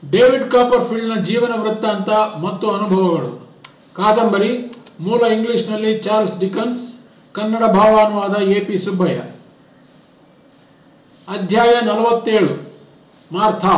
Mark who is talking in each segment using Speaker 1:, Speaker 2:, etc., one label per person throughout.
Speaker 1: David ಕಾಪರ್ಫೀಲ್ಡ್ನ ಜೀವನ ವೃತ್ತಾಂತ ಮತ್ತು ಅನುಭವಗಳು ಕಾದಂಬರಿ ಮೂಲ ಇಂಗ್ಲಿಷ್ನಲ್ಲಿ ಚಾರ್ಲ್ಸ್ ಡಿಕನ್ಸ್ ಕನ್ನಡ ಭಾವಾನುವಾದ ಎ ಪಿ ಸುಬ್ಬಯ್ಯ ಅಧ್ಯಾಯ ನಲವತ್ತೇಳು ಮಾರ್ಥಾ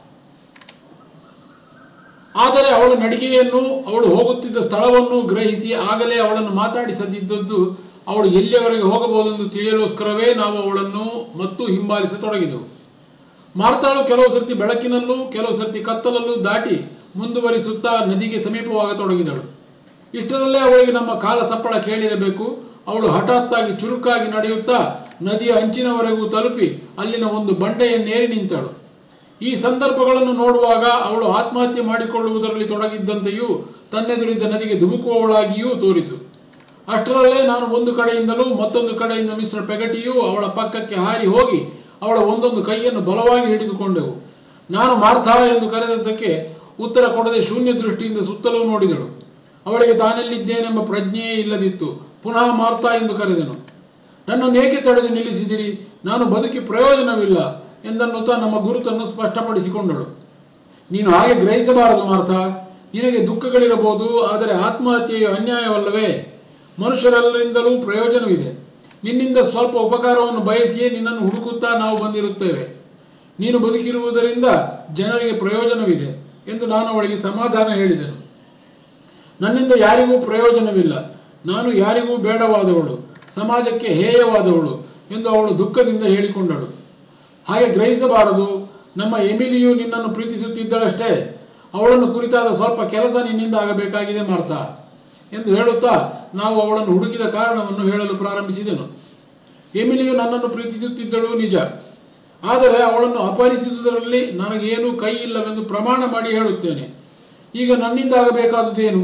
Speaker 1: ಆದರೆ ಅವಳ ನಡಿಗೆಯನ್ನು ಅವಳು ಹೋಗುತ್ತಿದ್ದ ಸ್ಥಳವನ್ನು ಗ್ರಹಿಸಿ ಆಗಲೇ ಅವಳನ್ನು ಮಾತಾಡಿಸದಿದ್ದದ್ದು ಅವಳು ಎಲ್ಲಿಯವರೆಗೆ ಹೋಗಬಹುದೆಂದು ತಿಳಿಯಲೋಸ್ಕರವೇ ನಾವು ಅವಳನ್ನು ಮತ್ತು ಹಿಂಬಾಲಿಸತೊಡಗಿದೆವು ಮಾರ್ತಾಳು ಕೆಲವು ಸರ್ತಿ ಬೆಳಕಿನಲ್ಲೂ ಕೆಲವು ಸರ್ತಿ ಕತ್ತಲಲ್ಲೂ ದಾಟಿ ಮುಂದುವರಿಸುತ್ತಾ ನದಿಗೆ ಸಮೀಪವಾಗತೊಡಗಿದಳು ಇಷ್ಟರಲ್ಲೇ ಅವಳಿಗೆ ನಮ್ಮ ಕಾಲ ಸಪ್ಪಳ ಕೇಳಿರಬೇಕು ಅವಳು ಹಠಾತ್ತಾಗಿ ಚುರುಕಾಗಿ ನಡೆಯುತ್ತಾ ನದಿಯ ಅಂಚಿನವರೆಗೂ ತಲುಪಿ ಅಲ್ಲಿನ ಒಂದು ಬಂಡೆಯನ್ನೇರಿ ನಿಂತಳು ಈ ಸಂದರ್ಭಗಳನ್ನು ನೋಡುವಾಗ ಅವಳು ಆತ್ಮಹತ್ಯೆ ಮಾಡಿಕೊಳ್ಳುವುದರಲ್ಲಿ ತೊಡಗಿದ್ದಂತೆಯೂ ತನ್ನೆದುರಿದ್ದ ನದಿಗೆ ಧುಮುಕುವವಳಾಗಿಯೂ ತೋರಿತು ಅಷ್ಟರಲ್ಲೇ ನಾನು ಒಂದು ಕಡೆಯಿಂದಲೂ ಮತ್ತೊಂದು ಕಡೆಯಿಂದ ಮಿಸ್ಟರ್ ಪೆಗಟಿಯೂ ಅವಳ ಪಕ್ಕಕ್ಕೆ ಹಾರಿ ಹೋಗಿ ಅವಳ ಒಂದೊಂದು ಕೈಯನ್ನು ಬಲವಾಗಿ ಹಿಡಿದುಕೊಂಡೆವು ನಾನು ಮಾರ್ಥಾ ಎಂದು ಕರೆದದ್ದಕ್ಕೆ ಉತ್ತರ ಕೊಡದೆ ಶೂನ್ಯ ದೃಷ್ಟಿಯಿಂದ ಸುತ್ತಲೂ ನೋಡಿದಳು ಅವಳಿಗೆ ತಾನೆಲ್ಲಿದ್ದೇನೆಂಬ ಪ್ರಜ್ಞೆಯೇ ಇಲ್ಲದಿತ್ತು ಪುನಃ ಮಾರ್ಥಾ ಎಂದು ಕರೆದೆನು ನನ್ನನ್ನು ಏಕೆ ತಡೆದು ನಿಲ್ಲಿಸಿದಿರಿ ನಾನು ಬದುಕಿ ಪ್ರಯೋಜನವಿಲ್ಲ ಎಂದನ್ನುತ್ತಾ ನಮ್ಮ ಗುರುತನ್ನು ಸ್ಪಷ್ಟಪಡಿಸಿಕೊಂಡಳು ನೀನು ಹಾಗೆ ಗ್ರಹಿಸಬಾರದು ಮಾರ್ಥ ನಿನಗೆ ದುಃಖಗಳಿರಬಹುದು ಆದರೆ ಆತ್ಮಹತ್ಯೆಯು ಅನ್ಯಾಯವಲ್ಲವೇ ಮನುಷ್ಯರೆಲ್ಲರಿಂದಲೂ ಪ್ರಯೋಜನವಿದೆ ನಿನ್ನಿಂದ ಸ್ವಲ್ಪ ಉಪಕಾರವನ್ನು ಬಯಸಿಯೇ ನಿನ್ನನ್ನು ಹುಡುಕುತ್ತಾ ನಾವು ಬಂದಿರುತ್ತೇವೆ ನೀನು ಬದುಕಿರುವುದರಿಂದ ಜನರಿಗೆ ಪ್ರಯೋಜನವಿದೆ ಎಂದು ನಾನು ಅವಳಿಗೆ ಸಮಾಧಾನ ಹೇಳಿದೆನು ನನ್ನಿಂದ ಯಾರಿಗೂ ಪ್ರಯೋಜನವಿಲ್ಲ ನಾನು ಯಾರಿಗೂ ಬೇಡವಾದವಳು ಸಮಾಜಕ್ಕೆ ಹೇಯವಾದವಳು ಎಂದು ಅವಳು ದುಃಖದಿಂದ ಹೇಳಿಕೊಂಡಳು ಹಾಗೆ ಗ್ರಹಿಸಬಾರದು ನಮ್ಮ ಎಮಿಲಿಯು ನಿನ್ನನ್ನು ಪ್ರೀತಿಸುತ್ತಿದ್ದಳಷ್ಟೇ ಅವಳನ್ನು ಕುರಿತಾದ ಸ್ವಲ್ಪ ಕೆಲಸ ನಿನ್ನಿಂದ ಆಗಬೇಕಾಗಿದೆ ಮಾರ್ತಾ ಎಂದು ಹೇಳುತ್ತಾ ನಾವು ಅವಳನ್ನು ಹುಡುಕಿದ ಕಾರಣವನ್ನು ಹೇಳಲು ಪ್ರಾರಂಭಿಸಿದೆನು ಎಮಿಲಿಯು ನನ್ನನ್ನು ಪ್ರೀತಿಸುತ್ತಿದ್ದಳು ನಿಜ ಆದರೆ ಅವಳನ್ನು ಅಪಹರಿಸುವುದರಲ್ಲಿ ನನಗೇನೂ ಕೈ ಇಲ್ಲವೆಂದು ಪ್ರಮಾಣ ಮಾಡಿ ಹೇಳುತ್ತೇನೆ ಈಗ ನನ್ನಿಂದ ಆಗಬೇಕಾದುದೇನು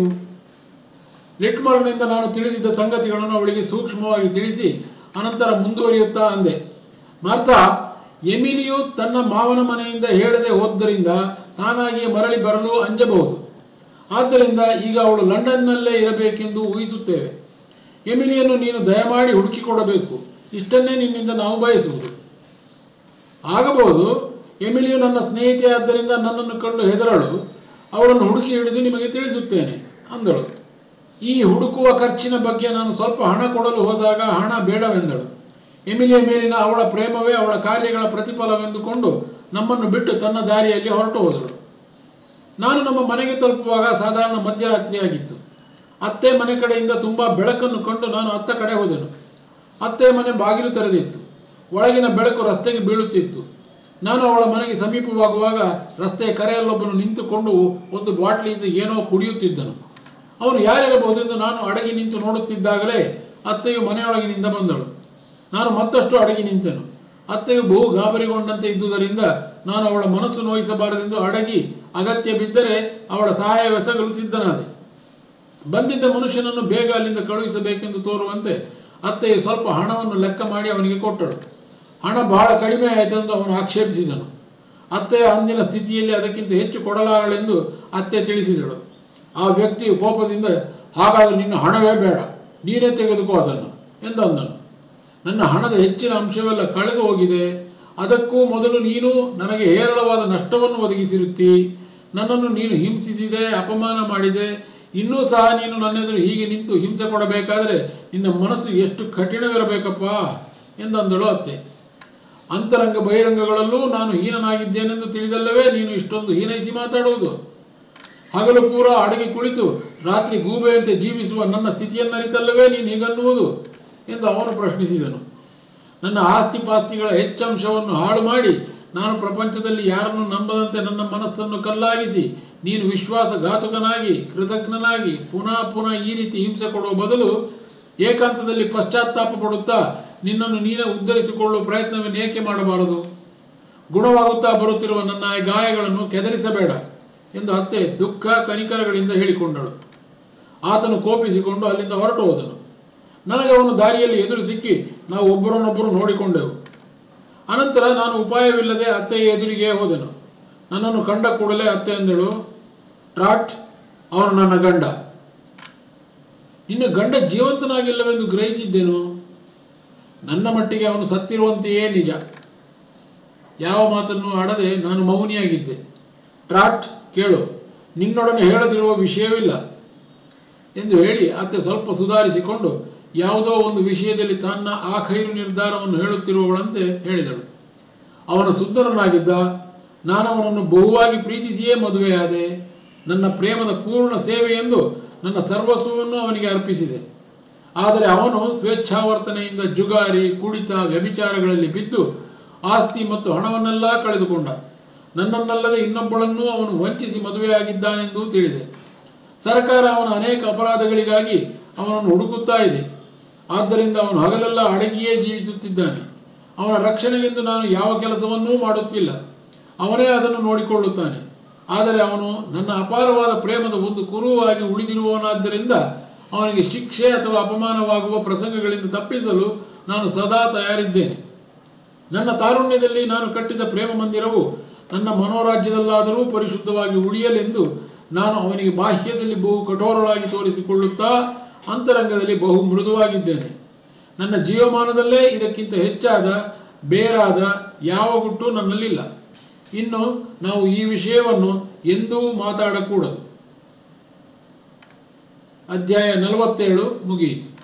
Speaker 1: ಲಿಟ್ಮರ್ನಿಂದ ನಾನು ತಿಳಿದಿದ್ದ ಸಂಗತಿಗಳನ್ನು ಅವಳಿಗೆ ಸೂಕ್ಷ್ಮವಾಗಿ ತಿಳಿಸಿ ಅನಂತರ ಮುಂದುವರಿಯುತ್ತಾ ಅಂದೆ ಮಾರ್ತಾ ಎಮಿಲಿಯು ತನ್ನ ಮಾವನ ಮನೆಯಿಂದ ಹೇಳದೆ ಹೋದ್ದರಿಂದ ತಾನಾಗಿಯೇ ಮರಳಿ ಬರಲು ಅಂಜಬಹುದು ಆದ್ದರಿಂದ ಈಗ ಅವಳು ಲಂಡನ್ನಲ್ಲೇ ಇರಬೇಕೆಂದು ಊಹಿಸುತ್ತೇವೆ ಎಮಿಲಿಯನ್ನು ನೀನು ದಯಮಾಡಿ ಹುಡುಕಿಕೊಡಬೇಕು ಇಷ್ಟನ್ನೇ ನಿನ್ನಿಂದ ನಾವು ಬಯಸುವುದು ಆಗಬಹುದು ಎಮಿಲಿಯು ನನ್ನ ಸ್ನೇಹಿತೆ ಆದ್ದರಿಂದ ನನ್ನನ್ನು ಕಂಡು ಹೆದರಳು ಅವಳನ್ನು ಹುಡುಕಿ ಹಿಡಿದು ನಿಮಗೆ ತಿಳಿಸುತ್ತೇನೆ ಅಂದಳು ಈ ಹುಡುಕುವ ಖರ್ಚಿನ ಬಗ್ಗೆ ನಾನು ಸ್ವಲ್ಪ ಹಣ ಕೊಡಲು ಹೋದಾಗ ಹಣ ಬೇಡವೆಂದಳು ಎಮಿಲಿಯ ಮೇಲಿನ ಅವಳ ಪ್ರೇಮವೇ ಅವಳ ಕಾರ್ಯಗಳ ಪ್ರತಿಫಲವೆಂದುಕೊಂಡು ನಮ್ಮನ್ನು ಬಿಟ್ಟು ತನ್ನ ದಾರಿಯಲ್ಲಿ ಹೊರಟು ಹೋದಳು ನಾನು ನಮ್ಮ ಮನೆಗೆ ತಲುಪುವಾಗ ಸಾಧಾರಣ ಮಧ್ಯರಾತ್ರಿಯಾಗಿತ್ತು ಅತ್ತೆ ಮನೆ ಕಡೆಯಿಂದ ತುಂಬ ಬೆಳಕನ್ನು ಕಂಡು ನಾನು ಅತ್ತ ಕಡೆ ಹೋದೆನು ಅತ್ತೆ ಮನೆ ಬಾಗಿಲು ತೆರೆದಿತ್ತು ಒಳಗಿನ ಬೆಳಕು ರಸ್ತೆಗೆ ಬೀಳುತ್ತಿತ್ತು ನಾನು ಅವಳ ಮನೆಗೆ ಸಮೀಪವಾಗುವಾಗ ರಸ್ತೆಯ ಕರೆಯಲ್ಲೊಬ್ಬನು ನಿಂತುಕೊಂಡು ಒಂದು ಬಾಟ್ಲಿಯಿಂದ ಏನೋ ಕುಡಿಯುತ್ತಿದ್ದನು ಅವನು ಯಾರಿರಬಹುದೆಂದು ನಾನು ಅಡಗಿ ನಿಂತು ನೋಡುತ್ತಿದ್ದಾಗಲೇ ಅತ್ತೆಯು ಮನೆಯೊಳಗಿನಿಂದ ಬಂದಳು ನಾನು ಮತ್ತಷ್ಟು ಅಡಗಿ ನಿಂತೆನು ಅತ್ತೆಯು ಬಹು ಗಾಬರಿಗೊಂಡಂತೆ ಇದ್ದುದರಿಂದ ನಾನು ಅವಳ ಮನಸ್ಸು ನೋಯಿಸಬಾರದೆಂದು ಅಡಗಿ ಅಗತ್ಯ ಬಿದ್ದರೆ ಅವಳ ಸಹಾಯವೆಸಗಲು ಸಿದ್ಧನಾದೆ ಬಂದಿದ್ದ ಮನುಷ್ಯನನ್ನು ಬೇಗ ಅಲ್ಲಿಂದ ಕಳುಹಿಸಬೇಕೆಂದು ತೋರುವಂತೆ ಅತ್ತೆಯು ಸ್ವಲ್ಪ ಹಣವನ್ನು ಲೆಕ್ಕ ಮಾಡಿ ಅವನಿಗೆ ಕೊಟ್ಟಳು ಹಣ ಬಹಳ ಕಡಿಮೆ ಆಯಿತೆಂದು ಅವನು ಆಕ್ಷೇಪಿಸಿದನು ಅತ್ತೆಯ ಅಂದಿನ ಸ್ಥಿತಿಯಲ್ಲಿ ಅದಕ್ಕಿಂತ ಹೆಚ್ಚು ಕೊಡಲಾರಳೆಂದು ಅತ್ತೆ ತಿಳಿಸಿದಳು ಆ ವ್ಯಕ್ತಿಯು ಕೋಪದಿಂದ ಹಾಗಾದರೆ ನಿನ್ನ ಹಣವೇ ಬೇಡ ನೀನೇ ತೆಗೆದುಕೋ ಅದನ್ನು ಎಂದು ಅಂದನು ನನ್ನ ಹಣದ ಹೆಚ್ಚಿನ ಅಂಶವೆಲ್ಲ ಕಳೆದು ಹೋಗಿದೆ ಅದಕ್ಕೂ ಮೊದಲು ನೀನು ನನಗೆ ಹೇರಳವಾದ ನಷ್ಟವನ್ನು ಒದಗಿಸಿರುತ್ತಿ ನನ್ನನ್ನು ನೀನು ಹಿಂಸಿಸಿದೆ ಅಪಮಾನ ಮಾಡಿದೆ ಇನ್ನೂ ಸಹ ನೀನು ನನ್ನೆದುರು ಹೀಗೆ ನಿಂತು ಹಿಂಸೆ ಕೊಡಬೇಕಾದರೆ ನಿನ್ನ ಮನಸ್ಸು ಎಷ್ಟು ಕಠಿಣವಿರಬೇಕಪ್ಪ ಎಂದಂದಳು ಅತ್ತೆ ಅಂತರಂಗ ಬಹಿರಂಗಗಳಲ್ಲೂ ನಾನು ಹೀನನಾಗಿದ್ದೇನೆಂದು ತಿಳಿದಲ್ಲವೇ ನೀನು ಇಷ್ಟೊಂದು ಹೀನೈಸಿ ಮಾತಾಡುವುದು ಹಗಲು ಪೂರ ಅಡಗಿ ಕುಳಿತು ರಾತ್ರಿ ಗೂಬೆಯಂತೆ ಜೀವಿಸುವ ನನ್ನ ಸ್ಥಿತಿಯನ್ನರಿತಲ್ಲವೇ ನೀನು ಹೀಗನ್ನುವುದು ಎಂದು ಅವನು ಪ್ರಶ್ನಿಸಿದನು ನನ್ನ ಆಸ್ತಿ ಪಾಸ್ತಿಗಳ ಹೆಚ್ಚಂಶವನ್ನು ಹಾಳು ಮಾಡಿ ನಾನು ಪ್ರಪಂಚದಲ್ಲಿ ಯಾರನ್ನು ನಂಬದಂತೆ ನನ್ನ ಮನಸ್ಸನ್ನು ಕಲ್ಲಾಗಿಸಿ ನೀನು ವಿಶ್ವಾಸಘಾತುಕನಾಗಿ ಕೃತಜ್ಞನಾಗಿ ಪುನಃ ಪುನಃ ಈ ರೀತಿ ಹಿಂಸೆ ಕೊಡುವ ಬದಲು ಏಕಾಂತದಲ್ಲಿ ಪಶ್ಚಾತ್ತಾಪ ಪಡುತ್ತಾ ನಿನ್ನನ್ನು ನೀನೇ ಉದ್ಧರಿಸಿಕೊಳ್ಳುವ ಪ್ರಯತ್ನವನ್ನು ಏಕೆ ಮಾಡಬಾರದು ಗುಣವಾಗುತ್ತಾ ಬರುತ್ತಿರುವ ನನ್ನ ಈ ಗಾಯಗಳನ್ನು ಕೆದರಿಸಬೇಡ ಎಂದು ಅತ್ತೆ ದುಃಖ ಕನಿಕರಗಳಿಂದ ಹೇಳಿಕೊಂಡಳು ಆತನು ಕೋಪಿಸಿಕೊಂಡು ಅಲ್ಲಿಂದ ಹೊರಟು ಹೋದನು ನನಗೆ ಅವನು ದಾರಿಯಲ್ಲಿ ಎದುರು ಸಿಕ್ಕಿ ನಾವು ಒಬ್ಬರನ್ನೊಬ್ಬರು ನೋಡಿಕೊಂಡೆವು ಅನಂತರ ನಾನು ಉಪಾಯವಿಲ್ಲದೆ ಅತ್ತೆಯ ಎದುರಿಗೆ ಹೋದೆನು ನನ್ನನ್ನು ಕಂಡ ಕೂಡಲೇ ಅತ್ತೆ ಎಂದಳು ಟ್ರಾಟ್ ಅವನು ನನ್ನ ಗಂಡ ನಿನ್ನ ಗಂಡ ಜೀವಂತನಾಗಿಲ್ಲವೆಂದು ಗ್ರಹಿಸಿದ್ದೇನು ನನ್ನ ಮಟ್ಟಿಗೆ ಅವನು ಸತ್ತಿರುವಂತೆಯೇ ನಿಜ ಯಾವ ಮಾತನ್ನು ಆಡದೆ ನಾನು ಮೌನಿಯಾಗಿದ್ದೆ ಟ್ರಾಟ್ ಕೇಳು ನಿನ್ನೊಡನೆ ಹೇಳದಿರುವ ವಿಷಯವಿಲ್ಲ ಎಂದು ಹೇಳಿ ಆತ ಸ್ವಲ್ಪ ಸುಧಾರಿಸಿಕೊಂಡು ಯಾವುದೋ ಒಂದು ವಿಷಯದಲ್ಲಿ ತನ್ನ ಆಖೈರು ನಿರ್ಧಾರವನ್ನು ಹೇಳುತ್ತಿರುವವಳಂತೆ ಹೇಳಿದಳು ಅವನ ಸುಂದರನಾಗಿದ್ದ ನಾನವನನ್ನು ಬಹುವಾಗಿ ಪ್ರೀತಿಸಿಯೇ ಮದುವೆಯಾದೆ ನನ್ನ ಪ್ರೇಮದ ಪೂರ್ಣ ಸೇವೆಯೆಂದು ನನ್ನ ಸರ್ವಸ್ವವನ್ನು ಅವನಿಗೆ ಅರ್ಪಿಸಿದೆ ಆದರೆ ಅವನು ಸ್ವೇಚ್ಛಾವರ್ತನೆಯಿಂದ ಜುಗಾರಿ ಕುಡಿತ ವ್ಯಭಿಚಾರಗಳಲ್ಲಿ ಬಿದ್ದು ಆಸ್ತಿ ಮತ್ತು ಹಣವನ್ನೆಲ್ಲ ಕಳೆದುಕೊಂಡ ನನ್ನನ್ನಲ್ಲದೆ ಇನ್ನೊಬ್ಬಳನ್ನೂ ಅವನು ವಂಚಿಸಿ ಮದುವೆಯಾಗಿದ್ದಾನೆಂದೂ ತಿಳಿದೆ ಸರ್ಕಾರ ಅವನ ಅನೇಕ ಅಪರಾಧಗಳಿಗಾಗಿ ಅವನನ್ನು ಹುಡುಕುತ್ತಾ ಇದೆ ಆದ್ದರಿಂದ ಅವನು ಹಗಲೆಲ್ಲ ಅಡಗಿಯೇ ಜೀವಿಸುತ್ತಿದ್ದಾನೆ ಅವನ ರಕ್ಷಣೆಗೆಂದು ನಾನು ಯಾವ ಕೆಲಸವನ್ನೂ ಮಾಡುತ್ತಿಲ್ಲ ಅವನೇ ಅದನ್ನು ನೋಡಿಕೊಳ್ಳುತ್ತಾನೆ ಆದರೆ ಅವನು ನನ್ನ ಅಪಾರವಾದ ಪ್ರೇಮದ ಒಂದು ಕುರುವಾಗಿ ಉಳಿದಿರುವವನಾದ್ದರಿಂದ ಅವನಿಗೆ ಶಿಕ್ಷೆ ಅಥವಾ ಅಪಮಾನವಾಗುವ ಪ್ರಸಂಗಗಳಿಂದ ತಪ್ಪಿಸಲು ನಾನು ಸದಾ ತಯಾರಿದ್ದೇನೆ ನನ್ನ ತಾರುಣ್ಯದಲ್ಲಿ ನಾನು ಕಟ್ಟಿದ ಪ್ರೇಮ ಮಂದಿರವು ನನ್ನ ಮನೋರಾಜ್ಯದಲ್ಲಾದರೂ ಪರಿಶುದ್ಧವಾಗಿ ಉಳಿಯಲೆಂದು ನಾನು ಅವನಿಗೆ ಬಾಹ್ಯದಲ್ಲಿ ಬಹು ಕಠೋರಳಾಗಿ ತೋರಿಸಿಕೊಳ್ಳುತ್ತಾ ಅಂತರಂಗದಲ್ಲಿ ಬಹು ಮೃದುವಾಗಿದ್ದೇನೆ ನನ್ನ ಜೀವಮಾನದಲ್ಲೇ ಇದಕ್ಕಿಂತ ಹೆಚ್ಚಾದ ಬೇರಾದ ಯಾವ ಗುಟ್ಟು ನನ್ನಲ್ಲಿಲ್ಲ ಇನ್ನು ನಾವು ಈ ವಿಷಯವನ್ನು ಎಂದೂ ಮಾತಾಡಕೂಡದು ಅಧ್ಯಾಯ ನಲವತ್ತೇಳು ಮುಗಿಯಿತು